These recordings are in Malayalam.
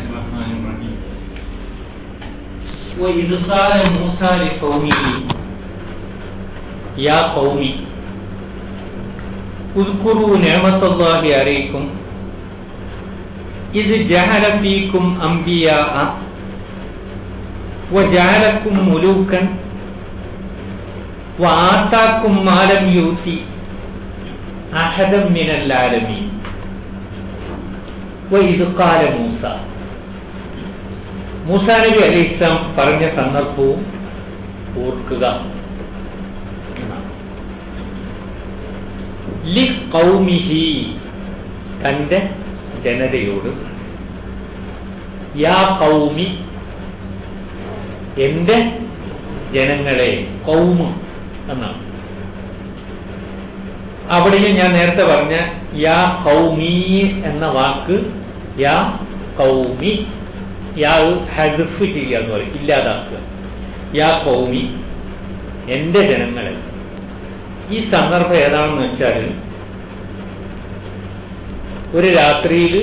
الرحمن الرحيم وإذ قال موسى لقومه يا قوم اذكروا نعمة الله عليكم إذ جعل فيكم أنبياء وجعلكم ملوكا وآتاكم ما لم يؤت أحدا من العالمين وإذ قال موسى മൂസാ നബി അലൈഹി ഇസ്ലാം പറഞ്ഞ സന്ദർഭവും ഓർക്കുക ലി കൗമിഹി തന്റെ ജനതയോട് യാ കൗമി എന്റെ ജനങ്ങളെ കൗമ് എന്നാണ് അവിടെയും ഞാൻ നേരത്തെ പറഞ്ഞ യാ കൗമി എന്ന വാക്ക് യാ കൗമി യാ ഹദഫ് ചെയ്യുക എന്ന് പറയും ഇല്ലാതാക്കുക യാ കൗമി എന്റെ ജനങ്ങളെ ഈ സന്ദർഭം ഏതാണെന്ന് വെച്ചാൽ ഒരു രാത്രിയിൽ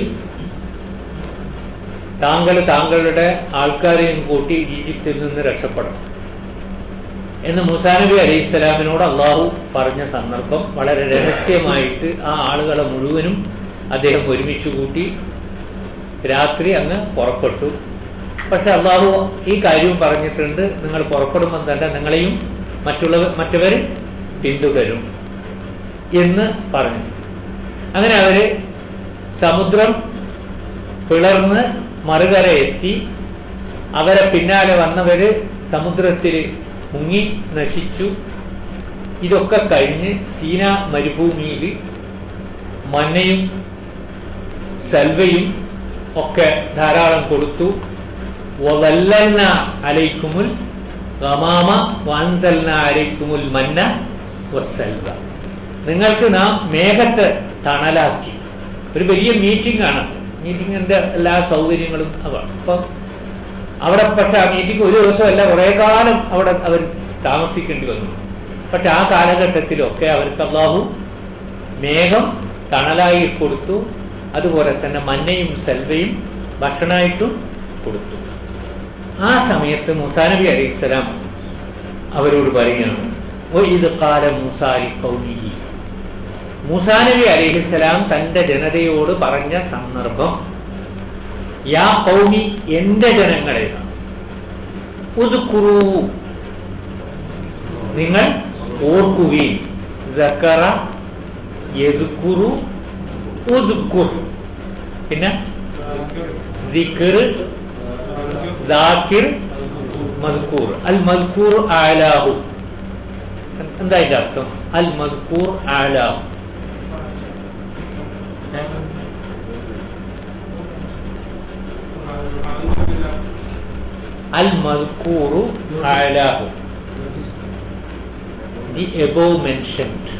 താങ്കൾ താങ്കളുടെ ആൾക്കാരെയും കൂട്ടി ഈജിപ്തിൽ നിന്ന് രക്ഷപ്പെടണം എന്ന് മുസാനബി അലൈഹി സ്വലാമിനോട് അള്ളാഹു പറഞ്ഞ സന്ദർഭം വളരെ രഹസ്യമായിട്ട് ആ ആളുകളെ മുഴുവനും അദ്ദേഹം ഒരുമിച്ച് കൂട്ടി രാത്രി അങ്ങ് പുറപ്പെട്ടു പക്ഷെ അള്ളാഹു ഈ കാര്യവും പറഞ്ഞിട്ടുണ്ട് നിങ്ങൾ പുറപ്പെടുമ്പോൾ തന്നെ നിങ്ങളെയും മറ്റുള്ളവർ മറ്റവർ പിന്തുടരും എന്ന് പറഞ്ഞു അങ്ങനെ അവര് സമുദ്രം പിളർന്ന് മറുകര എത്തി അവരെ പിന്നാലെ വന്നവര് സമുദ്രത്തിൽ മുങ്ങി നശിച്ചു ഇതൊക്കെ കഴിഞ്ഞ് സീന മരുഭൂമിയിൽ മന്നയും സൽവയും ഒക്കെ ധാരാളം കൊടുത്തു വല്ലന്ന അലൈക്കുമുൽ ഗമാമ വാൻസൽന അലൈക്കുമുൽ മന്ന വസൽവ നിങ്ങൾക്ക് നാം മേഘത്തെ തണലാക്കി ഒരു വലിയ മീറ്റിംഗ് ആണ് മീറ്റിങ്ങിന്റെ എല്ലാ സൗകര്യങ്ങളും അതാണ് അപ്പം അവിടെ പക്ഷെ ആ മീറ്റിംഗ് ഒരു ദിവസമല്ല കുറേ കാലം അവിടെ അവർ താമസിക്കേണ്ടി വന്നു പക്ഷെ ആ കാലഘട്ടത്തിലൊക്കെ അവർക്ക് അള്ളാഹു മേഘം തണലായി കൊടുത്തു അതുപോലെ തന്നെ മന്നയും സെൽവയും ഭക്ഷണമായിട്ടും കൊടുത്തു ആ സമയത്ത് മുസാനബി അലൈഹിസ്സലാം അവരോട് പറയുകയാണ് ഓ ഇത് കാല മൂസാരി കൗമിഹി മൂസാനബി അലൈഹിസ്സലാം തന്റെ ജനതയോട് പറഞ്ഞ സന്ദർഭം യാ കൗമി എന്റെ ജനങ്ങളെ ഉതുക്കുറു നിങ്ങൾ ഓർക്കുകയും ജക്കറ യദുക്കുറു ഉദ്കുർ പിന്നെ ദിക്കർ ദാക്കിർ മസ്കൂർ അൽ മസ്കൂർ ആലാഹു എന്താ ഇതിന്റെ അർത്ഥം അൽ മസ്കൂർ ആലാഹു അൽ മസ്കൂറു ആലാഹു ദി എബോവ് മെൻഷൻഡ്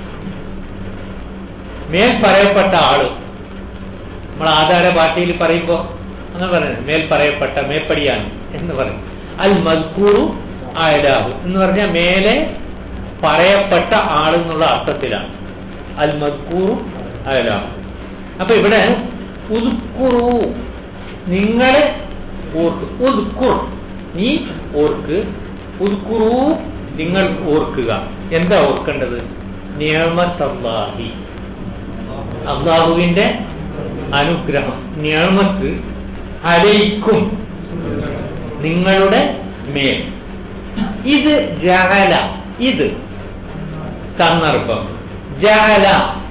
മേൽ പറയപ്പെട്ട ആള് നമ്മൾ ആധാര ഭാഷയിൽ പറയുമ്പോൾ അങ്ങനെ പറയുന്നത് മേൽ പറയപ്പെട്ട മേപ്പടിയാണ് എന്ന് പറയും അൽ മദ്കൂറു ആയലാഹു എന്ന് പറഞ്ഞാൽ മേലെ പറയപ്പെട്ട ആളെന്നുള്ള അർത്ഥത്തിലാണ് അൽ മദ്കൂറു ആയലാഹു അപ്പൊ ഇവിടെ ഉദ്ക്കുറു നിങ്ങളെ ഓർക്ക് ഉദ്ക്കുർ നീ ഓർക്ക് ഉദ്ക്കുറു നിങ്ങൾ ഓർക്കുക എന്താ ഓർക്കേണ്ടത് നിയമത്തല്ലാഹി അള്ളാഹുവിന്റെ അനുഗ്രഹം ഞാമത്ത് അലയിക്കും നിങ്ങളുടെ മേൽ ഇത് ജഹല ഇത് സന്ദർഭം ജഹല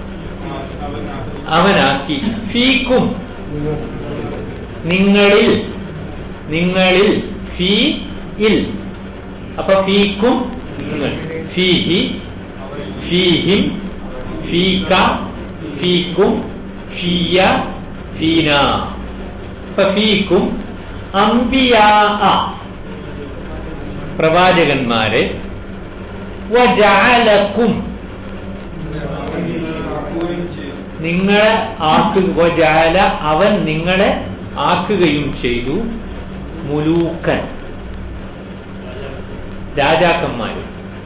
അവനാക്കി ഫീക്കും നിങ്ങളിൽ നിങ്ങളിൽ ഫീ ഇൽ അപ്പൊ ഫീക്കും നിങ്ങൾ ഫീഹി ഫീഹിം ഫീക ഫീക്കും ഫിയ ഫീന ഫീക്കും അംബിയാ പ്രവാചകന്മാരെ വജാലക്കും നിങ്ങളെ ആക്കുക വജാല അവൻ നിങ്ങളെ ആക്കുകയും ചെയ്തു മുലൂക്കൻ രാജാക്കന്മാര്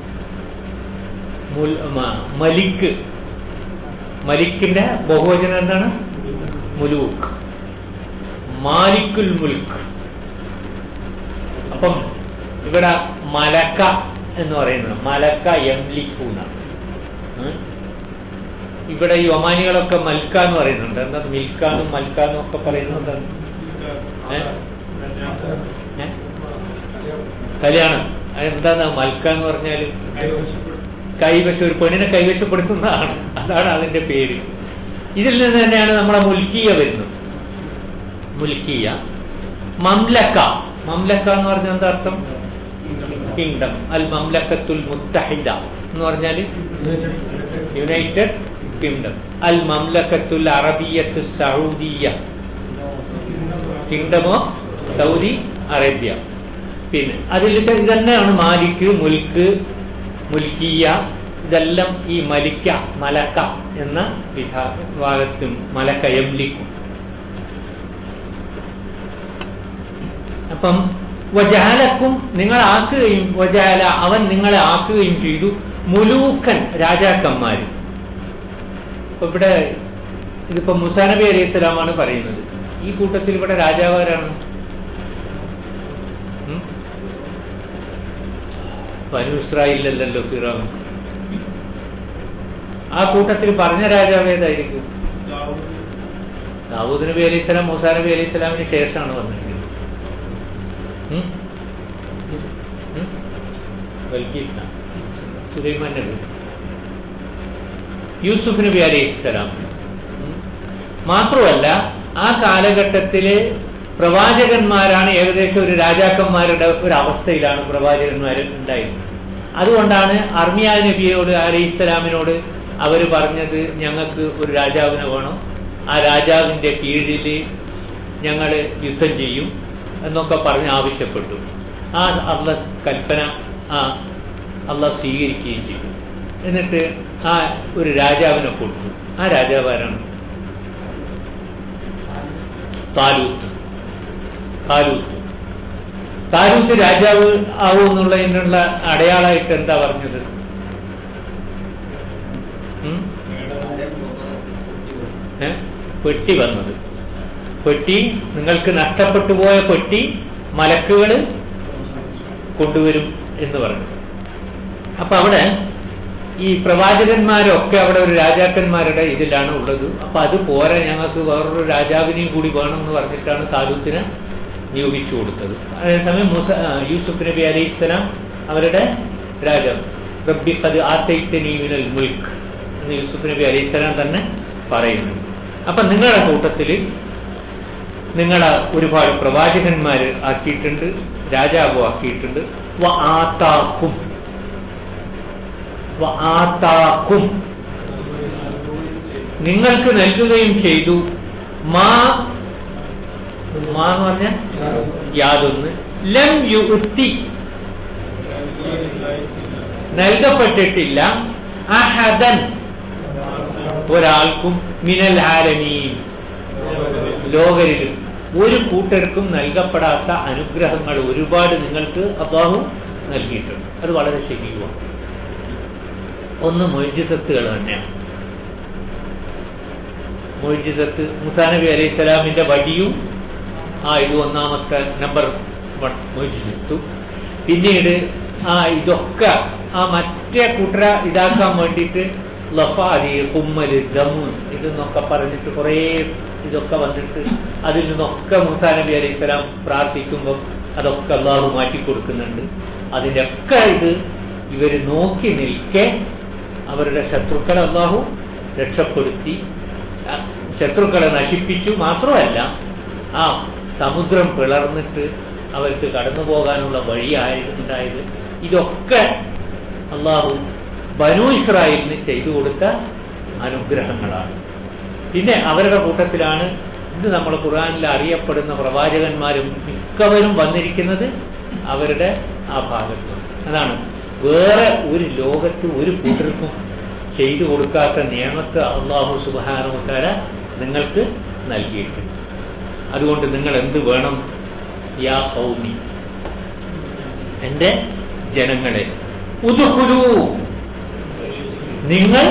മലിക്ക് മലിക്കിന്റെ ബഹുവചനം എന്താണ് മുലൂക്ക് മാലിക്കുൽ മുൽക്ക് അപ്പം ഇവിടെ മലക്ക എന്ന് പറയുന്നത് മലക്ക എംലിക്കൂന്ന ഇവിടെ ഈ ഒമാനികളൊക്കെ മൽക്ക എന്ന് പറയുന്നുണ്ട് എന്താ മിൽക്കാന്നും മൽക്കാന്നും ഒക്കെ പറയുന്നുണ്ട് ഏ? ഏ? കല്യാണം അതെന്താന്ന് മൽക്ക എന്ന് പറഞ്ഞാല് കൈവശം ഒരു പെണ്ണിനെ കൈവശപ്പെടുത്തുന്നതാണ് അതാണ് അതിന്റെ പേര് ഇതിൽ നിന്ന് തന്നെയാണ് നമ്മുടെ മുൽക്കിയ വരുന്നത് മുൽക്കിയ മംലക്ക മംലക്ക എന്ന് പറഞ്ഞാൽ എന്താ അർത്ഥം കിങ്ഡം അൽ മംലക്കത്തുൽ മുത്തഹിദ എന്ന് പറഞ്ഞാൽ യുണൈറ്റഡ് കിങ്ഡം അൽ മംലക്കത്തുൽ അറബിയത്തു സൗദിയ കിങ്ഡം ഓഫ് സൗദി അറേബ്യ പിന്നെ അതിൽ ഇത് തന്നെയാണ് മാലിക് മുൽക്ക് മുൽക്കിയ ഇതെല്ലാം ഈ മലിക്ക മലക്ക എന്ന വിഭാഗത്തും മലക്ക എംലിക്കും അപ്പം വജാലക്കും നിങ്ങൾ ആക്കുകയും വജാല അവൻ നിങ്ങളെ ആക്കുകയും ചെയ്തു മുലൂക്കൻ രാജാക്കന്മാര് ഇപ്പൊ ഇവിടെ ഇതിപ്പോ മുസാ നബി അലൈഹി സ്വലാമാണ് പറയുന്നത് ഈ കൂട്ടത്തിൽ ഇവിടെ രാജാവാരാണ് ഉം? ബനു ഇസ്രായേലല്ലോ ഫിറാം ആ കൂട്ടത്തിൽ പറഞ്ഞ രാജാവ് ഏതായിരിക്കും ദാവൂദ് നബി അലൈഹി സ്വലാം മൂസാ നബി അലൈഹി സ്വലാമിന് ശേഷമാണ് വന്നിരിക്കുന്നത് ഉം? ഉം? ബൽക്കീസ് സുലൈമാൻ നബി യൂസുഫ് നബി അലൈഹി സ്വലാം മാത്രമല്ല ആ കാലഘട്ടത്തിലെ പ്രവാചകന്മാരാണ് ഏകദേശം ഒരു രാജാക്കന്മാരുടെ ഒരു അവസ്ഥയിലാണ് പ്രവാചകന്മാർ ഉണ്ടായിരുന്നത് അതുകൊണ്ടാണ് അർമിയ നബിയോട് അലൈഹി സ്വലാമിനോട് അവർ പറഞ്ഞത് ഞങ്ങൾക്ക് ഒരു രാജാവിനെ വേണം ആ രാജാവിന്റെ കീഴിൽ ഞങ്ങൾ യുദ്ധം ചെയ്യും എന്നൊക്കെ പറഞ്ഞ് ആവശ്യപ്പെട്ടു ആ അള്ള കൽപ്പന ആ അള്ള സ്വീകരിക്കുകയും ചെയ്തു എന്നിട്ട് ആ ഒരു രാജാവിനെ കൊടുത്തു ആ രാജാവ് ആരാണ് താലൂത്ത് താലൂത്ത് താലൂത്ത് രാജാവ് ആവും എന്നുള്ളതിനുള്ള അടയാളമായിട്ട് എന്താ പറഞ്ഞത് ഉം? ഏ? പെട്ടി വന്നത് പെട്ടി നിങ്ങൾക്ക് നഷ്ടപ്പെട്ടു പോയ പെട്ടി മലക്കുകൾ കൊണ്ടുവരും എന്ന് പറഞ്ഞു അപ്പൊ അവിടെ ഈ പ്രവാചകന്മാരൊക്കെ അവിടെ ഒരു രാജാക്കന്മാരുടെ ഇതിലാണ് ഉള്ളത് അപ്പൊ അത് പോരാ ഞങ്ങൾക്ക് വേറൊരു രാജാവിനെയും കൂടി വേണം എന്ന് പറഞ്ഞിട്ടാണ് താലൂത്തിനെ നിയോഗിച്ചു കൊടുത്തത് അതേസമയം മൂസ ആ, യൂസുഫ് നബി അലൈഹി സ്വലാം അവരുടെ രാജാവ് റബ്ബി അത് ആത്തൈത്തനീമിനൽ മുൽക്ക് എന്ന് യൂസുഫ് നബി അലൈഹി സ്വലാം തന്നെ പറയുന്നു അപ്പൊ നിങ്ങളുടെ കൂട്ടത്തിൽ നിങ്ങളെ ഒരുപാട് പ്രവാചകന്മാർ ആക്കിയിട്ടുണ്ട് രാജാവ് ആക്കിയിട്ടുണ്ട് വ ആത്താക്കും വ ആത്താക്കും നിങ്ങൾക്ക് നൽകുകയും ചെയ്തു മാ മാ എന്ന് പറഞ്ഞ യാതൊന്ന് ലം യുക്തി നൽകപ്പെട്ടിട്ടില്ല അഹദൻ ഒരാൾക്കും മിനൽ ആലമീൻ ലോകരിലും ഒരു കൂട്ടർക്കും നൽകപ്പെടാത്ത അനുഗ്രഹങ്ങൾ ഒരുപാട് നിങ്ങൾക്ക് അള്ളാഹു നൽകിയിട്ടുണ്ട് അത് വളരെ ശരിയുമാണ് ഒന്ന് മൊയ്ജിസത്തുകൾ തന്നെയാണ് മൊയ്ജിസത്ത് മുസാ നബി അലൈഹി സ്വലാമിന്റെ വടിയും ആ ഇത് ഒന്നാമത്തെ നമ്പർ വൺ മൊയ്ജിസത്തും പിന്നീട് ആ ഇതൊക്കെ ആ മറ്റേ കൂട്ടര ഇതാക്കാൻ വേണ്ടിയിട്ട് ലഫാദി കുമ്മല് ദമ് ഇതെന്നൊക്കെ പറഞ്ഞിട്ട് കുറേ ഇതൊക്കെ വന്നിട്ട് അതിൽ നിന്നൊക്കെ മുസാ നബി അലൈഹി സ്വലാം പ്രാർത്ഥിക്കുമ്പം അതൊക്കെ അള്ളാഹു മാറ്റിക്കൊടുക്കുന്നുണ്ട് അതിൻ്റെ ഒക്കെ ഇത് ഇവർ നോക്കി നിൽക്കെ അവരുടെ ശത്രുക്കളെ അള്ളാഹു രക്ഷപ്പെടുത്തി ആ, ശത്രുക്കളെ നശിപ്പിച്ചു മാത്രമല്ല ആ സമുദ്രം പിളർന്നിട്ട് അവർക്ക് കടന്നു പോകാനുള്ള വഴിയായിട്ടുണ്ടായത് ഇതൊക്കെ അള്ളാഹു ബനു ഇസ്രായേലിന് ചെയ്തു കൊടുത്ത അനുഗ്രഹങ്ങളാണ് പിന്നെ അവരുടെ കൂട്ടത്തിലാണ് ഇന്ന് നമ്മൾ ഖുർആനിൽ അറിയപ്പെടുന്ന പ്രവാചകന്മാരും മിക്കവരും വന്നിരിക്കുന്നത് അവരുടെ ആ ഭാഗത്ത് അതാണ് വേറെ ഒരു ലോകത്ത് ഒരു കൂട്ടർക്കും ചെയ്തു കൊടുക്കാത്ത നിയമത്ത് അള്ളാഹു സുബാനുക്കാര നിങ്ങൾക്ക് നൽകിയിട്ടുണ്ട് അതുകൊണ്ട് നിങ്ങൾ എന്ത് വേണം യാ കൗമി എന്റെ ജനങ്ങളെ ഉദുഹുലു നിങ്ങൾ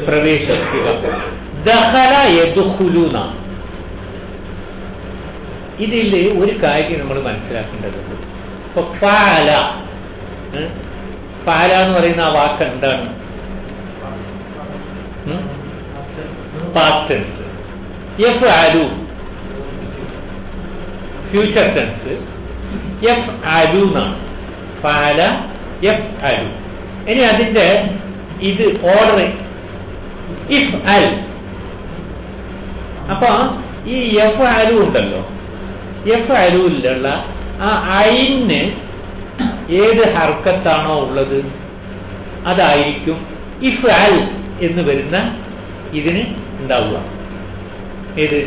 പ്രവേശിക്കുക ദഹല യദുഹുലൂന ഇതിൽ ഒരു കാര്യം നമ്മൾ മനസ്സിലാക്കേണ്ടതുണ്ട് ഇപ്പൊ ഫാല ഉം, ഫാല എന്ന് പറയുന്ന ആ വാക്ക് എന്താണ് പാസ്റ്റ് ടെൻസ് എഫ് ആലു ഫ്യൂച്ചർ ടെൻസ് എഫ് ആലു എന്നാണ് ഫാല എഫ് ആലു ഇനി അതിന്റെ ഇത് ഓർഡർ ഇഫ് അൽ അപ്പൊ ഈ എഫ് ആലു ഉണ്ടല്ലോ എഫ് ആലുവിലുള്ള ആ ഐന് ഏത് ഹർക്കത്താണോ ഉള്ളത് അതായിരിക്കും ഇഫ് അൽ എന്ന് വരുന്ന ഇതിന് ഉണ്ടാവുക ഏത്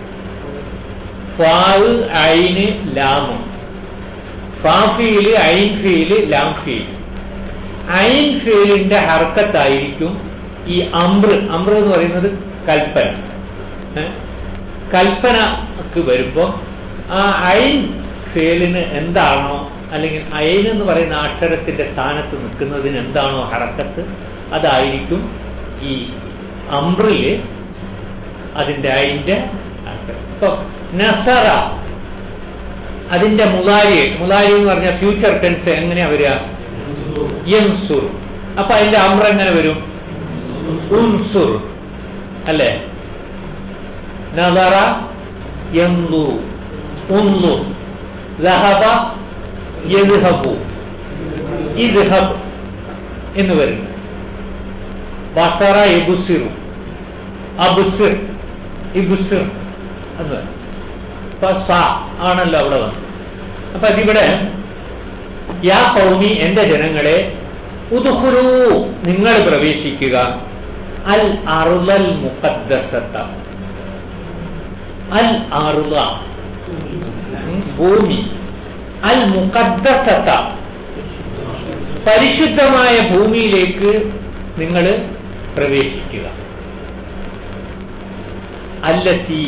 ഫാവ് ഐന് ലാമ് ഫാഫീല് ഐൻ ഫീല് ലാം ഫീല് ഐൻ ഫീലിന്റെ ഹർക്കത്തായിരിക്കും ഈ അമ്ര അമ്ര എന്ന് പറയുന്നത് കൽപ്പന ഏ? കൽപ്പനക്ക് വരുമ്പോൾ ആ ഐൻ ഫേലിന് എന്താണോ അല്ലെങ്കിൽ ഐൻ എന്ന് പറയുന്ന അക്ഷരത്തിന്റെ സ്ഥാനത്ത് നിൽക്കുന്നതിന് എന്താണോ ഹറക്കത്ത് അതായിരിക്കും ഈ അമ്രില് അതിന്റെ അതിന്റെ ഇപ്പൊ നസറ അതിന്റെ മുലാരി മുലാരി എന്ന് പറഞ്ഞ ഫ്യൂച്ചർ ടെൻസ് എങ്ങനെയാ വരിക യൻസുർ അപ്പൊ അതിന്റെ അമ്ര എങ്ങനെ വരും ഉൻസുർ അല്ലേ നദറ യന്ദു ഉന്നു ലഹബ യദ്ഹബു ഇദ്ഹബ് എന്ന് വരുന്നു ബസറ എബുസിറു അബുസിർ ഇബുസിർ എന്ന് പറയും അപ്പൊ സ ആണല്ലോ അവിടെ വന്നത് അപ്പൊ അതിവിടെ യാ കൗമി എന്റെ ജനങ്ങളെ ഉദുഹുലു നിങ്ങൾ പ്രവേശിക്കുക അൽ അറുലൽ മുഖദ്ദസത്ത അൽ അറുല ഉം, ഭൂമി അൽ മുഖദ്ദസത്ത പരിശുദ്ധമായ ഭൂമിയിലേക്ക് നിങ്ങൾ പ്രവേശിക്കുക അല്ലത്തി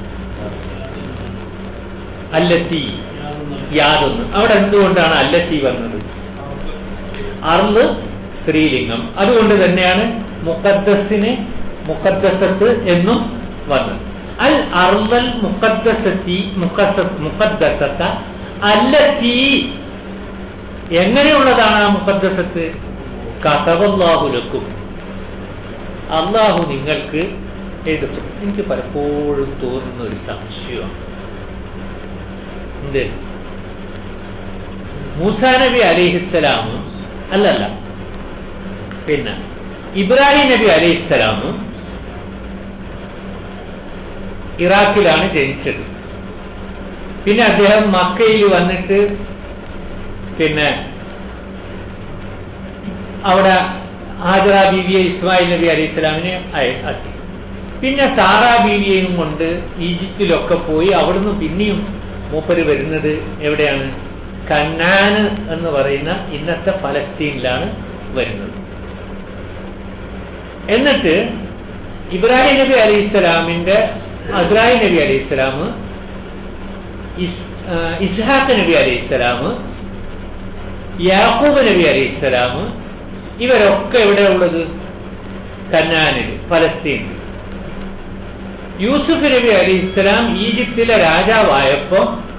അല്ലത്തി യാതൊന്ന് അവിടെ എന്തുകൊണ്ടാണ് അല്ലത്തി വന്നത് അർള് സ്ത്രീലിംഗം അതുകൊണ്ട് തന്നെയാണ് മുഖദ്ദസിന് മുഖദ്ദസത്ത് എന്നും വന്നത് അൽ അർളൽ മുഖദ്ദസത്തി മുഖസ- മുഖദ്ദസത്ത അല്ലത്തി എങ്ങനെയുള്ളതാണ് ആ മുഖദ്ദസത്ത് കഥവല്ലാഹുലക്കും അള്ളാഹു നിങ്ങൾക്ക് എഴുതും എനിക്ക് പലപ്പോഴും തോന്നുന്ന ഒരു സംശയമാണ് എന്ത് മൂസാ നബി അലിഹിസ്സലാം അല്ലല്ല പിന്നെ ഇബ്രാഹിം നബി അലിഹിസ്സലാം ഇറാഖിലാണ് ജനിച്ചത് പിന്നെ അദ്ദേഹം മക്കയിൽ വന്നിട്ട് പിന്നെ അവിടെ ഹാജറ ബീവിയെ ഇസ്മായിൽ നബി അലൈഹി സ്വലാമിനെ ആക്കി പിന്നെ സാറ ബീവിയെയും കൊണ്ട് ഈജിപ്തിലൊക്കെ പോയി അവിടുന്ന് പിന്നെയും മൂപ്പര് വരുന്നത് എവിടെയാണ് കന്നാന് എന്ന് പറയുന്ന ഇന്നത്തെ ഫലസ്തീനിലാണ് വരുന്നത് എന്നിട്ട് ഇബ്രാഹിം നബി അലൈഹി സ്വലാമിന്റെ ഇബ്രാഹിം നബി അലൈഹി സ്വലാം ഇസ്ഹാഖ് നബി അലൈഹി സ്വലാം യാക്കൂബ് നബി അലൈഹി സ്വലാം ഇവരൊക്കെ എവിടെ ഉള്ളത് കന്നാനിൽ ഫലസ്തീനിൽ യൂസുഫ് നബി അലി ഇസ്ലാം ഈജിപ്തിലെ രാജാവായപ്പോ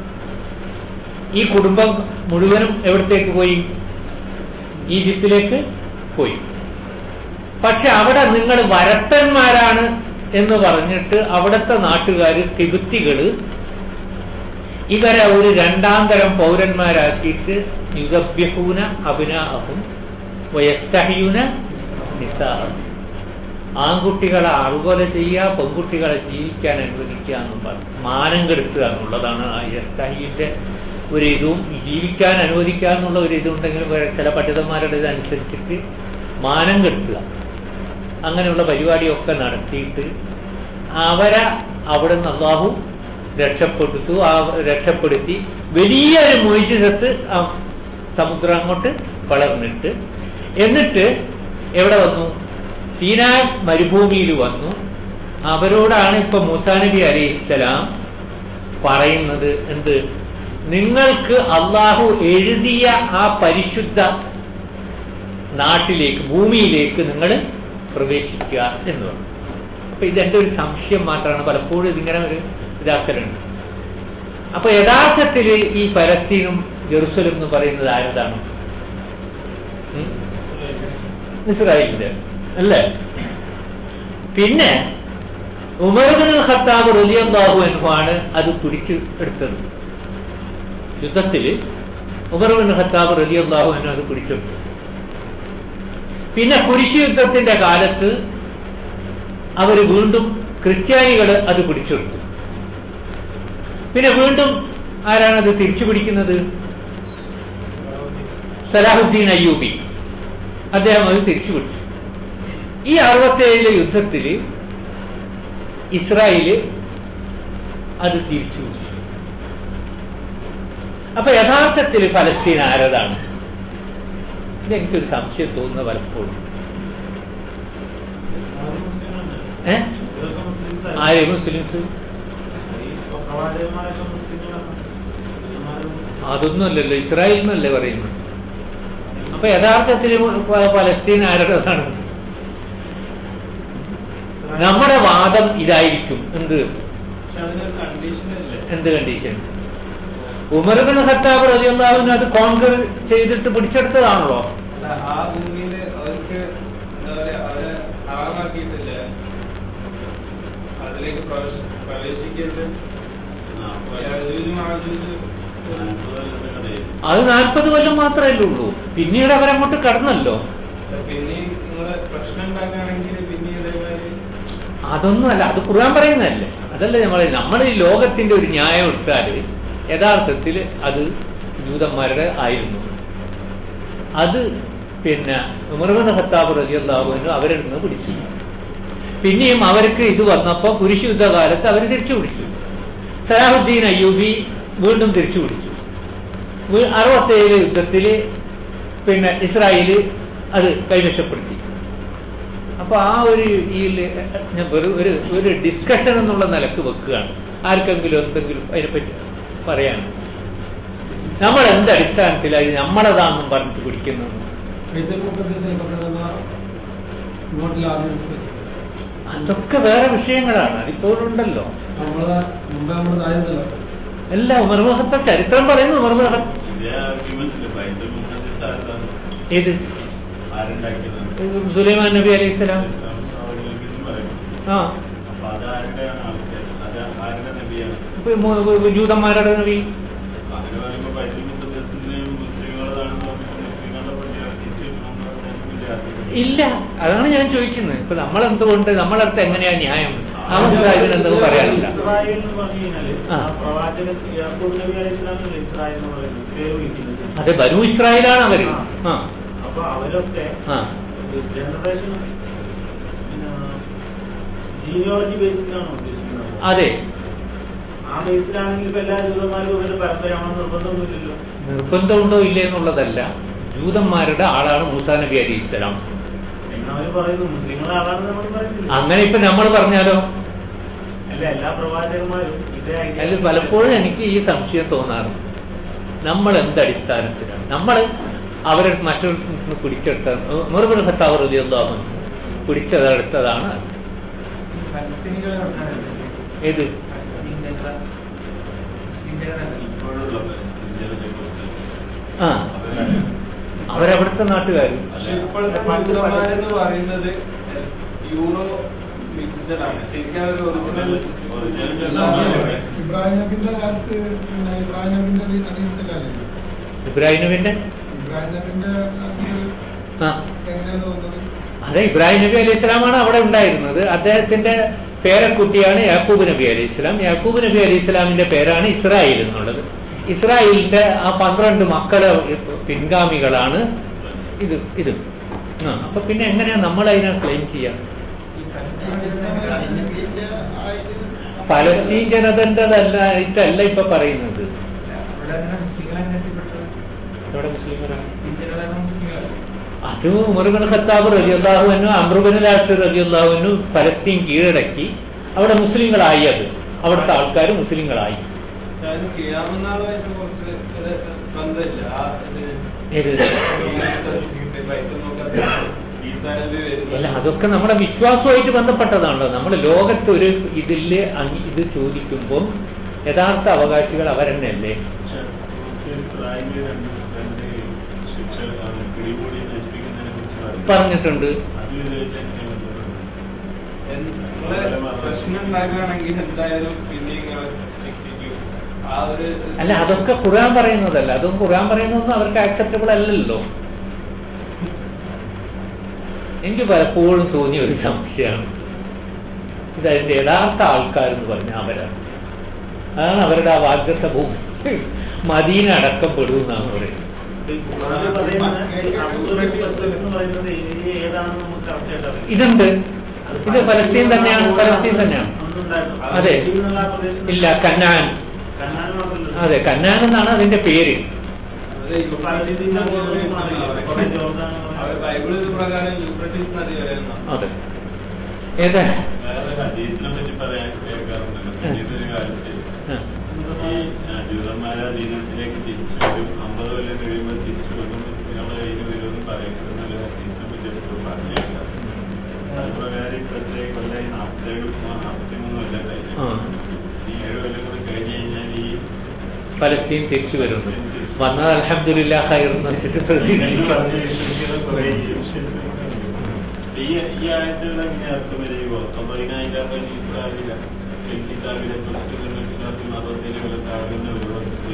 ഈ കുടുംബം മുഴുവനും എവിടത്തേക്ക് പോയി ഈജിപ്തിലേക്ക് പോയി പക്ഷെ അവിടെ നിങ്ങൾ വരത്തന്മാരാണ് എന്ന് പറഞ്ഞിട്ട് അവിടുത്തെ നാട്ടുകാർ തിബുത്തികള് ഇവരെ ഒരു രണ്ടാം തരം പൗരന്മാരാക്കിയിട്ട് യുഗഭ്യഹൂന അഭിനാഹും വയസ്തഹ്യൂന നിസാഹും ആൺകുട്ടികളെ അറുകൊല ചെയ്യുക പെൺകുട്ടികളെ ജീവിക്കാൻ അനുവദിക്കുക എന്നും പറഞ്ഞു മാനം കെടുത്തുക എന്നുള്ളതാണ് ആ യസ്താഹിന്റെ ഒരു ഇതും ജീവിക്കാൻ അനുവദിക്കുക എന്നുള്ള ഒരു ഇതുണ്ടെങ്കിലും വേറെ ചില പണ്ഡിതന്മാരുടെ ഇതനുസരിച്ചിട്ട് മാനം കെടുത്തുക അങ്ങനെയുള്ള പരിപാടിയൊക്കെ നടത്തിയിട്ട് അവരെ അവിടെ നിന്ന് അള്ളാഹു രക്ഷപ്പെടുത്തു ആ രക്ഷപ്പെടുത്തി വലിയൊരു മൊയ്ജിസത്ത് ആ സമുദ്രം അങ്ങോട്ട് വളർന്നിട്ട് എന്നിട്ട് എവിടെ വന്നു സീനാ മരുഭൂമിയിൽ വന്നു അവരോടാണ് ഇപ്പൊ മൂസാ നബി അലിഹിസ്സലാം പറയുന്നത് എന്ത് നിങ്ങൾക്ക് അള്ളാഹു എഴുതിയ ആ പരിശുദ്ധ നാട്ടിലേക്ക് ഭൂമിയിലേക്ക് നിങ്ങൾ പ്രവേശിക്കുക എന്ന് പറഞ്ഞു അപ്പൊ ഇതെന്റെ ഒരു സംശയം മാത്രമാണ് പലപ്പോഴും ഇതിങ്ങനെ ഒരു ഇതാക്കലുണ്ട് അപ്പൊ യഥാർത്ഥത്തിൽ ഈ പലസ്തീനും ജെറുസലം എന്ന് പറയുന്നത് ആരതാണ് ഉം? ഇസ്രായേലിന്റെ അല്ലേ പിന്നെ ഉമർബിൻ ഖത്താബ് റലിയല്ലാഹു അൻഹുവാണ് അത് പിടിച്ചു എടുത്തത് യുദ്ധത്തിൽ ഉമർബിൻ ഖത്താബ് റലിയല്ലാഹു അൻഹു അത് പിടിച്ചെടുത്തു പിന്നെ കുരിശ് യുദ്ധത്തിന്റെ കാലത്ത് അവർ വീണ്ടും ക്രിസ്ത്യാനികൾ അത് പിടിച്ചെടുത്തു പിന്നെ വീണ്ടും ആരാണത് തിരിച്ചു പിടിക്കുന്നത് സലാഹുദ്ദീൻ അയ്യൂബി അദ്ദേഹം അത് തിരിച്ചു പിടിച്ചു ഈ അറുപത്തേഴിലെ യുദ്ധത്തിൽ ഇസ്രായേല് അത് തിരിച്ചു പിടിച്ചു അപ്പൊ യഥാർത്ഥത്തിൽ ഫലസ്തീൻ ആരതാണ് ഇതെനിക്കൊരു സംശയം തോന്നുന്ന പലപ്പോഴും ഏ ആര് മുസ്ലിംസ് അതൊന്നുമല്ലല്ലോ ഇസ്രായേൽ എന്നല്ലേ പറയുന്നത് അപ്പൊ യഥാർത്ഥത്തിൽ പ- പലസ്തീൻ ആരുടേതാണ് നമ്മുടെ വാദം ഇതായിരിക്കും എന്ത് എന്ത് കണ്ടീഷൻ ഉമർബിൻ ഖത്താബ് റലിയല്ലാഹുവിന് അത് കോൺകർ ചെയ്തിട്ട് പിടിച്ചെടുത്തതാണല്ലോ ആ ഭൂമിയില് അവർക്ക് എന്താ പറയാ അവരെ ഹറാമാക്കിയിട്ടില്ലേ അതിലേക്ക് പ്രവേശ- പ്രവേശിക്കരുത് യാജൂജ് മാജൂജ് അത് നാൽപ്പത് കൊല്ലം മാത്രമല്ലേ ഉള്ളൂ പിന്നീട് അവരങ്ങോട്ട് കടന്നല്ലോ പിന്നെയും നിങ്ങള് പ്രശ്നം ഉണ്ടാക്കുകയാണെങ്കിൽ പിന്നെയും ഇതേമാതിരി അതൊന്നുമല്ല അത് ഖുർആൻ പറയുന്നതല്ലേ അതല്ല നമ്മൾ നമ്മൾ ഈ ലോകത്തിന്റെ ഒരു ന്യായം എടുത്താൽ യഥാർത്ഥത്തിൽ അത് ജൂതന്മാരുടെ ആയിരുന്നു അത് പിന്നെ ഉമർബിൻ ഖത്താബ് റലിയല്ലാഹുവിന് അവരിൽ നിന്ന് പിടിച്ചു പിന്നെയും അവർക്ക് ഇത് വന്നപ്പോൾ കുരിശ് യുദ്ധകാലത്ത് അവർ തിരിച്ചു പിടിച്ചു സലാഹുദ്ദീൻ അയ്യൂബി വീണ്ടും തിരിച്ചു പിടിച്ചു വീ- അറുപത്തേഴ് യുദ്ധത്തിൽ പിന്നെ ഇസ്രായേല് അത് കൈവശപ്പെടുത്തി അപ്പൊ ആ ഒരു ഈ ഞാൻ വെറും ഒരു ഒരു ഡിസ്കഷൻ എന്നുള്ള നിലക്ക് വെക്കുകയാണ് ആർക്കെങ്കിലും എന്തെങ്കിലും അതിനെപ്പറ്റി പറയാൻ നമ്മൾ എന്ത് അടിസ്ഥാനത്തിലായി നമ്മളതാണെന്നും പറഞ്ഞിട്ട് പിടിക്കുന്നത് ഇങ്ങോട്ടുള്ള ആദ്യം അതൊക്കെ വേറെ വിഷയങ്ങളാണ് അതിപ്പോഴുണ്ടല്ലോ നമ്മളെ മുമ്പ് നമ്മൾ താഴ്ന്നല്ലോ എല്ലാ ഉമർമുഖത്തെ ചരിത്രം പറയുന്നു ഉമർമുഖ ഇതേ ആർഗ്യുമെന്റ് ബൈബിൾ മുഹമ്മദ് ആരാണ് ഏത് ആരുണ്ടാക്കിയതാണ് സുലൈമാൻ നബി അലൈഹി സ്വലാം അവലംബിക്കുന്നു പറയുന്നു ആ അപ്പൊ അത് ആരുടെയാണ് ആൾക്കാർ അത് ആരുടെ നബിയാണ് ഇപ്പൊ മു- മു- ജൂതന്മാരുടെ നബി അങ്ങനെ പറയുമ്പോ ബൈബിൾ മുഹമ്മദിന്റെയും മുസ്ലിങ്ങളതാണെന്ന് പറഞ്ഞിട്ട് മുസ്ലിങ്ങളുടെ പള്ളിയാണ് തിരിച്ചു ഇല്ല അതാണ് ഞാൻ ചോദിക്കുന്നത് ഇപ്പൊ നമ്മളെന്തുകൊണ്ട് നമ്മളടുത്ത് എങ്ങനെയാ ന്യായം ആ മനസ്സിലായതിന് എന്തെങ്കിലും പറയാനില്ല ഇസ്രായേൽ എന്ന് പറഞ്ഞു കഴിഞ്ഞാല് ആ. ആ പ്രവാചകൻ യാക്കൂബ് നബി അലൈഹി ഇസ്ലാമല്ലേ ഇസ്രായേൽ എന്ന് പറയുന്നത് പേര് വിളിക്കുന്നത് അതെ ബനു ഇസ്രായേലാണ് അവര് ആ അപ്പൊ അവരൊക്കെ ആ ജനറേഷൻ ജീനിയോളജി ബേസിലാണ് ഉദ്ദേശിക്കുന്നത് അതെ ആ ബേസിലാണെങ്കിൽ ഇപ്പൊ എല്ലാ ജൂതന്മാരും ഇവരുടെ പരമ്പരയാണെന്ന് നിർബന്ധമൊന്നുമില്ലല്ലോ നിർബന്ധമുണ്ടോ ഇല്ലേ എന്നുള്ളതല്ല ജൂതന്മാരുടെ ആളാണ് മൂസാ നബി അലി ഇസ്ലാം എന്നവര് പറയുന്നു മുസ്ലിങ്ങളെ ആളാണെന്ന് നമ്മൾ പറയുന്നില്ല അങ്ങനെ ഇപ്പൊ നമ്മൾ പറഞ്ഞാലോ അല്ല എല്ലാ പ്രവാചകന്മാരും ഇതേ idea- അതിൽ പലപ്പോഴും എനിക്ക് ഈ സംശയം തോന്നാറുണ്ട് നമ്മൾ എന്ത് അടിസ്ഥാനത്തിലാണ് നമ്മൾ അവരെ മറ്റൊരു പിടിച്ചെടുത്ത മുറുബിൻ ഖത്താവ് റളിയല്ലാഹു അൻഹു പിടിച്ചതെടുത്തതാണ് ഏത് ഇപ്പോഴുള്ള പരിസ്ഥിതിയെ കുറിച്ച് ആ അവരവിടുത്തെ നാട്ടുകാർ പക്ഷെ ഇപ്പോഴത്തെ ജൂതന്മാരെന്ന് പറയുന്നത് യൂറോ മിക്സഡ് ആണ് ശരിക്കും അവർ ഒറിജിനൽ ഇബ്രാഹിം നബിന്റെ കാലത്ത് പിന്നെ ഇബ്രാഹിം നബിന്റെ അധീനത്തിലല്ലേ ഇബ്രാഹിം നബിന്റെ ഇബ്രാഹിം നബിന്റെ കാലത്ത് ആ എങ്ങനെയാ തോന്നുന്നത് അതെ ഇബ്രാഹിം നബി അലൈഹി സ്വലാമാണ് അവിടെ ഉണ്ടായിരുന്നത് അദ്ദേഹത്തിന്റെ പേരക്കുട്ടിയാണ് യാക്കൂബ് നബി അലൈഹി സ്വലാം യാക്കൂബ് നബി അലൈഹി സ്വലാമിന്റെ പേരാണ് ഇസ്രായേൽ എന്നുള്ളത് ഇസ്രായേലിന്റെ ആ പന്ത്രണ്ട് മക്കളെ പിൻഗാമികളാണ് ഇത് ഇത് ആ അപ്പൊ പിന്നെ എങ്ങനെയാ നമ്മൾ അതിനെ ക്ലെയിം ചെയ്യാം ഫലസ്തീൻ ജനതന്റെതല്ല ഇതല്ല ഇപ്പൊ പറയുന്നത് എവിടെ മുസ്ലിങ്ങളാണ് അത് ഉമർബിൻ ഖത്താബ് റലിയല്ലാഹുവിനു അമ്രുബിൻ ലാസ് റലിയല്ലാഹുവിനു ഫലസ്തീൻ കീഴടക്കി അവിടെ മുസ്ലിങ്ങളായി അത് അവിടുത്തെ ആൾക്കാർ മുസ്ലിങ്ങളായി അതായത് കിയാമനാളുമായിട്ട് കുറച്ച് ഇത് ബന്ധമില്ല ആ ഇത് ഏത് ബൈബിൾ നോക്കാൻ ഈസാ നബി അല്ല വരുന്നത് അതൊക്കെ നമ്മുടെ വിശ്വാസവുമായിട്ട് ബന്ധപ്പെട്ടതാണല്ലോ നമ്മൾ ലോകത്ത് ഒരു ഇതില് അങ് ഇത് ചോദിക്കുമ്പോൾ യഥാർത്ഥ അവകാശികൾ അവരെന്നെയല്ലേ പക്ഷേ സുഹൃത്ത് ഇസ്രായേലിൽ രണ്ട് രണ്ട് ശിക്ഷ ആണ് പിടികൂടി നശിപ്പിക്കുന്നതിനെ കുറിച്ച് പറഞ്ഞു. പറഞ്ഞിട്ടുണ്ട് അതും ഇതുമായിട്ട് എങ്ങനെ ബന്ധപ്പെടുന്നു? നിങ്ങള് പ്രശ്നം ഉണ്ടാക്കുകയാണെങ്കിൽ എന്തായാലും പിന്നെ നിങ്ങൾ ശിക്ഷിക്കും ആ ഒരു അല്ല അതൊക്കെ ഖുർആൻ പറയുന്നതല്ല അതും ഖുർആൻ പറയുന്നതൊന്നും അവർക്ക് ആക്സെപ്റ്റബിൾ അല്ലല്ലോ എനിക്ക് പലപ്പോഴും തോന്നിയ ഒരു സംശയമാണ് ഇത് അതിന്റെ യഥാർത്ഥ ആൾക്കാരെന്ന് പറഞ്ഞാൽ അവരാണ് അതാണ് അവരുടെ ആ വാഗ്ദത്ത ഭൂമി മദീന അടക്കം പെടുമെന്നാണ് പറയുന്നത് ഈ ഖുർആനിൽ പറയുന്നത് ഈ അബ്ദുൽ മുഖദ്ദസ് എന്ന് പറയുന്നത് ഏരിയ ഏതാണെന്ന് നമുക്ക് കറക്റ്റായിട്ട് അറിയാം. ഇതുണ്ട് ഇത് ഫലസ്തീൻ തന്നെയാണ് ഫലസ്തീൻ തന്നെയാണ് അന്നുണ്ടായിരുന്നു. അത് അതെ. ഫലസ്തീൻ എന്നുള്ള ആ പ്രദേശം ഇല്ല കന്നാൻ കന്നാൻ മാത്രമല്ല. അതെ കന്നാൻ എന്നാണ് അതിന്റെ പേര് അത് യൂഫ്രട്ടീസിന്റെ മുകളിൽ കുറേ ജോർദാൻ അവർ ബൈബിൾ പ്രകാരം യൂഫ്രട്ടീസ് നദി വരെ എന്നാണ്. അതെ ഏതാ വേറെ ഹദീസിനെ പറ്റി പറയാൻ കേൾക്കാറുണ്ടല്ലോ പിന്നീടൊരു കാലത്ത് ആ. ഈ ആ, ജൂതന്മാരെ അധീനത്തിലേക്ക് തിരിച്ചു വരും അമ്പത് കൊല്ലം കഴിയുമ്പോൾ തിരിച്ചു വരും മുസ്ലിങ്ങളെ കയ്യിൽ വരുമെന്ന് പറയപ്പെടുന്നൊരു ഹദീസിനെ പറ്റി എപ്പോഴും പറഞ്ഞേക്കാം അതുപ്രകാരം ഇപ്പോഴത്തെ കൊല്ലം നാൽപ്പത്തേഴ് നാൽപ്പത്തിമൂന്ന് കൊല്ലം കഴിഞ്ഞു ആ. ഈ ഏഴ് കൊല്ലം കൂടി കഴിഞ്ഞ് കഴിഞ്ഞാൽ ഈ ഫലസ്തീൻ തിരിച്ചു വരുന്നു വന്നത് അലഹമില്ല ഹൈറെന്ന് വെച്ചിട്ട് ഈ പ്രതീക്ഷിക്കാം പറഞ്ഞ വിശ്വസിക്കുന്ന കുറേ ഈജിപ്ഷ്യൻസ് കൂടെ ഉണ്ട്. ഈ ഈ ആയത്തുകൾ എങ്ങനെ അർത്ഥം വരുമോ പതിനായിരം ഇസ്രായേലിലെ കിതാബിലെ പുസ്തകങ്ങളിലും മതത്തിലെ പോലെ താഴ്ന്ന ഒരു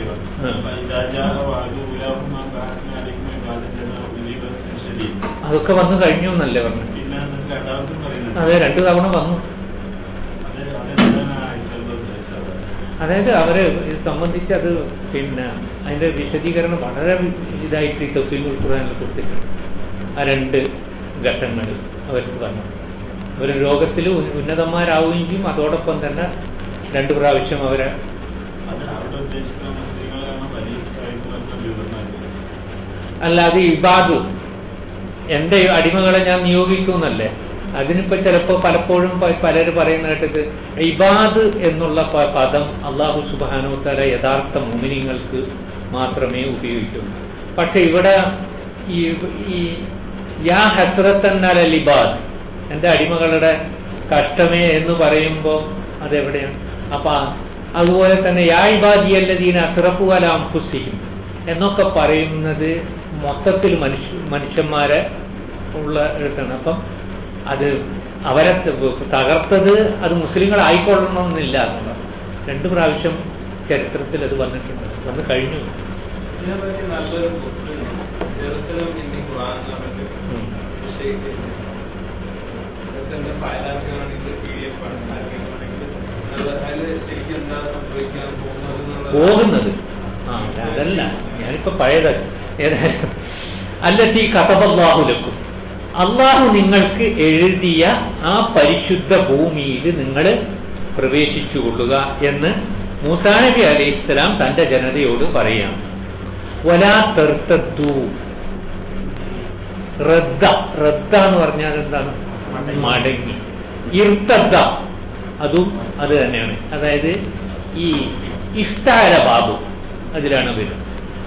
ശരി അതൊക്കെ വന്നു കഴിഞ്ഞു എന്നല്ലേ പറഞ്ഞു പിന്നെ എന്നിട്ട് രണ്ടാമതും പറയുന്നത് അതെ രണ്ടു തവണ വന്നു അത് അതെന്താണ് ആ ആയത്തുകളുടെ ഉദ്ദേശം അതായത് അവരെ ഇത് സംബന്ധിച്ച് അത് പിന്നെ അതിന്റെ വിശദീകരണം വളരെ വി- ഇതായിട്ട് ഈ തഫീൽ ഖുർആനിൽ കൊടുത്തിട്ടുണ്ട് ആ രണ്ട് ഘട്ടങ്ങൾ അവർക്ക് പറഞ്ഞു അവർ ലോകത്തിൽ ഉന്ന- ഉന്നതന്മാരാവുകയും ചെയ്യും അതോടൊപ്പം തന്നെ രണ്ട് പ്രാവശ്യം അവരെ അത് അവിടെ ഉദ്ദേശിക്കുന്ന മുസ്ലിങ്ങളാണ് വലിയ ആയിട്ടുള്ള ജൂതന്മാര് അല്ലാതെ ഇബാദ് എന്റെ അടിമകളെ ഞാൻ നിയോഗിക്കുന്നല്ലേ അതിനിപ്പോ ചിലപ്പോ പലപ്പോഴും പ- പലര് പറയുന്ന കേട്ടിട്ട് ഇബാദ് എന്നുള്ള പ- പദം അള്ളാഹു സുബാനോത്തര യഥാർത്ഥ മുമിനിങ്ങൾക്ക് മാത്രമേ ഉപയോഗിക്കുള്ളൂ പക്ഷെ ഇവിടെ ഈ ഈ യാ ഹസ്രത്തന്നല ലിബാദ് എന്റെ അടിമകളുടെ കഷ്ടമേ എന്ന് പറയുമ്പോൾ അതെവിടെയാണ് അപ്പൊ അതുപോലെ തന്നെ യാ ഇബാദി അല്ലദീന അസ്റഫു അലാം ഹുസിഹിം എന്നൊക്കെ പറയുന്നത് മൊത്തത്തിൽ മനുഷ്യ മനുഷ്യന്മാരെ ഉള്ള എഴുത്താണ് അപ്പം അത് അവരെ ത- തകർത്തത് അത് മുസ്ലിങ്ങളായിക്കൊള്ളണമെന്നില്ല എന്നുള്ളത് രണ്ട് പ്രാവശ്യം ചരിത്രത്തിൽ അത് വന്നിട്ടുണ്ട് വന്ന് കഴിഞ്ഞു ഇതിനെപ്പറ്റി നല്ലൊരു ബുക്ക് ജെറുസലം ഇന്ത്യ ഖുർആൻ എന്ന് പറഞ്ഞിട്ട് ഉം. ഷെയ്ഖ് ഇതൊക്കെ എന്റെ ഫയലാക്കുകയാണെങ്കിൽ പി ഡി എഫ് ആക്കുകയാണെങ്കിൽ നല്ല അതിൽ ശരിക്കും എന്താ സംഭവിക്കാൻ പോകുന്നത് എന്നുള്ളത് പോകുന്നത് ആ അതല്ല ഞാനിപ്പോ പഴയത് ഏതായാലും അല്ലത്തി കഥബല്ലാഹുലക്കും അള്ളാഹു നിങ്ങൾക്ക് എഴുതിയ ആ പരിശുദ്ധ ഭൂമിയിൽ നിങ്ങൾ പ്രവേശിച്ചുകൊള്ളുക എന്ന് മൂസാ നബി അലൈഹി ഇസ്ലാം തന്റെ ജനതയോട് പറയാം വലാ തെർത്തദ്ദു റദ്ദ റദ്ദ എന്ന് പറഞ്ഞാൽ എന്താണ് മടങ്ങി ഇർത്തദ്ദ അതും അത് തന്നെയാണ് അതായത് ഈ ഇഷ്ടാര ബാബു അതിലാണ് വരുന്നത്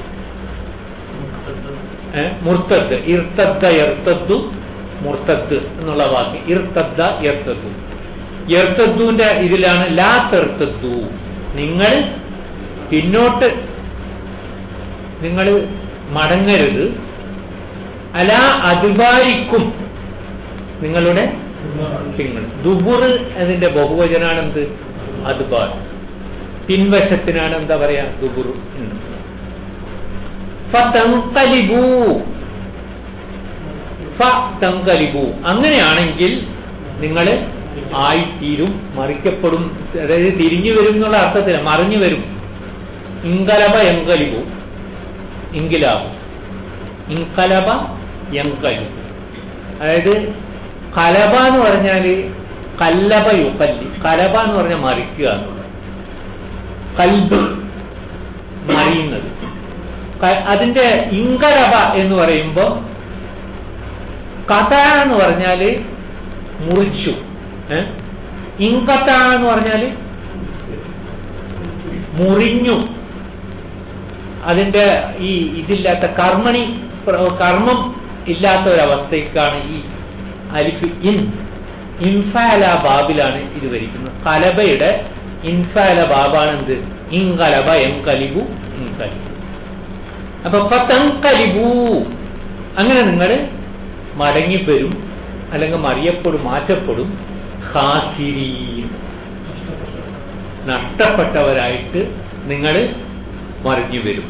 ഏ? മുർത്തത്ത് ഇർത്തദ്ദ എർത്തദ്ദു മുർത്തത്ത് എന്നുള്ള വാക്ക് ഇർത്തദ്ദ എർത്തദ്ദു എർത്തദ്ദുവിന്റെ ഇതിലാണ് ലാ തെർത്തദ്ദു നിങ്ങൾ പിന്നോട്ട് നിങ്ങൾ മടങ്ങരുത് അലാ അതുപാരിക്കും നിങ്ങളുടെ നിങ്ങൾ ദുബുർ അതിന്റെ ബഹുവചനാണ് എന്ത് അതുബാർ പിൻവശത്തിനാണ് എന്താ പറയാ ദുബുർ എന്ന് ഫതൻഖലിബൂ ഫതൻഖലിബൂ അങ്ങനെയാണെങ്കിൽ നിങ്ങൾ ആയിത്തീരും മറിക്കപ്പെടും അതായത് തിരിഞ്ഞു വരും എന്നുള്ള അർത്ഥത്തിൽ മറിഞ്ഞു വരും ഇങ്കലബ എങ്കലിബു ഇങ്കിലാബ് ഇൻകലബ എങ്കലിബു അതായത് കലബ എന്ന് പറഞ്ഞാൽ കല്ലബ യുക്കല്ലി കലബ എന്ന് പറഞ്ഞാൽ മറിക്കുക എന്നുള്ളത് കൽബ് മറിയുന്നത് ക- അതിന്റെ ഇങ്കലബ എന്ന് പറയുമ്പോൾ കഥ എന്ന് പറഞ്ഞാല് മുറിച്ചു ഏ? ഇങ്കത്ത എന്ന് പറഞ്ഞാല് മുറിഞ്ഞു അതിന്റെ ഈ ഇതില്ലാത്ത കർമ്മണി പ്ര- കർമ്മം ഇല്ലാത്ത ഒരവസ്ഥയ്ക്കാണ് ഈ അലിഫ് ഇൻ ഇൻഫാല ബാബിലാണ് ഇത് വരിക്കുന്നത് കലബയുടെ ഇൻഫാല ബാബാണ് എന്ത് ഇൻകലബ എൻകലിബു ഇൻകലിബു അപ്പൊ പത്തങ്കലിബു അങ്ങനെ നിങ്ങൾ മടങ്ങിവരും അല്ലെങ്കിൽ മറിയപ്പെടും മാറ്റപ്പെടും ഹാസിരീൻ നഷ്ടപ്പെട്ടവരായിട്ട് നിങ്ങൾ മറിഞ്ഞു വരും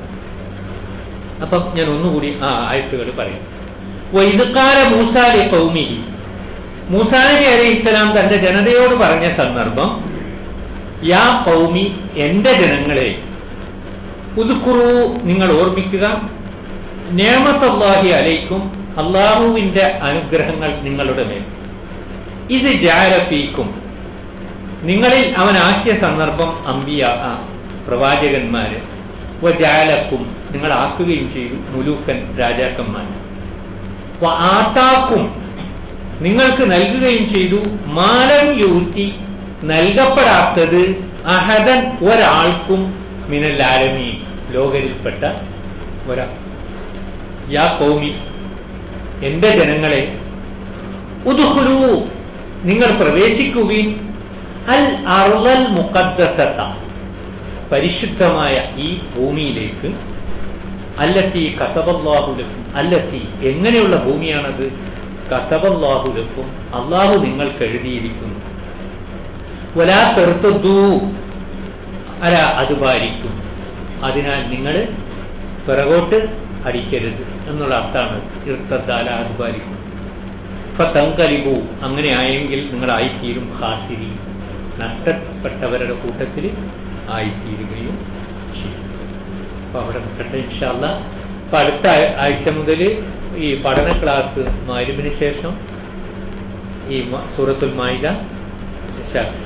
അപ്പം ഞാൻ ഒന്നുകൂടി ആ ആയത്തുകൾ പറയും വൈദക്കാല മൂസാലി കൗമിഹി മൂസാ നബി അലൈഹി ഇസ്ലാം തന്റെ ജനതയോട് പറഞ്ഞ സന്ദർഭം യാ കൗമി എന്റെ ജനങ്ങളെ ഉതുക്കുറു നിങ്ങൾ ഓർമ്മിക്കുക നേമത്തല്ലാഹി അലൈക്കും അള്ളാഹുവിന്റെ അനുഗ്രഹങ്ങൾ നിങ്ങളുടെ മേൽ ഇത് ജാരഫീക്കും നിങ്ങളിൽ അവനാക്കിയ സന്ദർഭം അമ്പിയ ആ, പ്രവാചകന്മാര് ജാലക്കും നിങ്ങൾ ആക്കുകയും ചെയ്തു മുലൂക്കൻ രാജാക്കന്മാർ വ ആത്താക്കും നിങ്ങൾക്ക് നൽകുകയും ചെയ്തു മാലം യൂറ്റി നൽകപ്പെടാത്തത് അഹദൻ ഒരാൾക്കും മിനല്ലാലമീ ലോകരിൽപ്പെട്ട ഒരാൾ യാ കൗമി എന്റെ ജനങ്ങളെ ഉദുഹുലു നിങ്ങൾ പ്രവേശിക്കുകയും അൽ അറുതൽ മുഖദ്ദസത്ത പരിശുദ്ധമായ ഈ ഭൂമിയിലേക്ക് അല്ലത്തി കത്തബല്ലാഹുലക്കും അല്ലത്തി എങ്ങനെയുള്ള ഭൂമിയാണത് കത്തബല്ലാഹുലക്കും അള്ളാഹു നിങ്ങൾക്ക് എഴുതിയിരിക്കുന്നു വലാ തെറുത്തൂ അല അത് പാലിക്കും അതിനാൽ നിങ്ങൾ പിറകോട്ട് അടിക്കരുത് എന്നുള്ള അർത്ഥമാണ് ഇർത്തദ്ദാല അത് പാലിക്കും ഇപ്പൊ തങ്കലിബു അങ്ങനെ ആയെങ്കിൽ നിങ്ങളായിത്തീരും ഹാസിരി നഷ്ടപ്പെട്ടവരുടെ കൂട്ടത്തിൽ ആയിത്തീരുകയും ചെയ്യും അപ്പൊ അവിടെ നിൽക്കട്ടെ ഇൻഷാല്ല അപ്പൊ അടുത്ത ആഴ്- ആഴ്ച മുതൽ ഈ പഠന ക്ലാസ് മാരുവിന് ശേഷം ഈ മ- സൂറത്തുൽ മായിദ ശാസ്ത്രി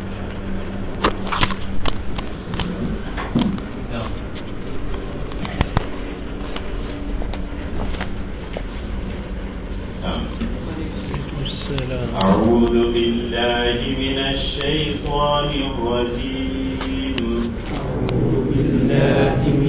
أعوذ بالله من الشيطان الرجيم بالله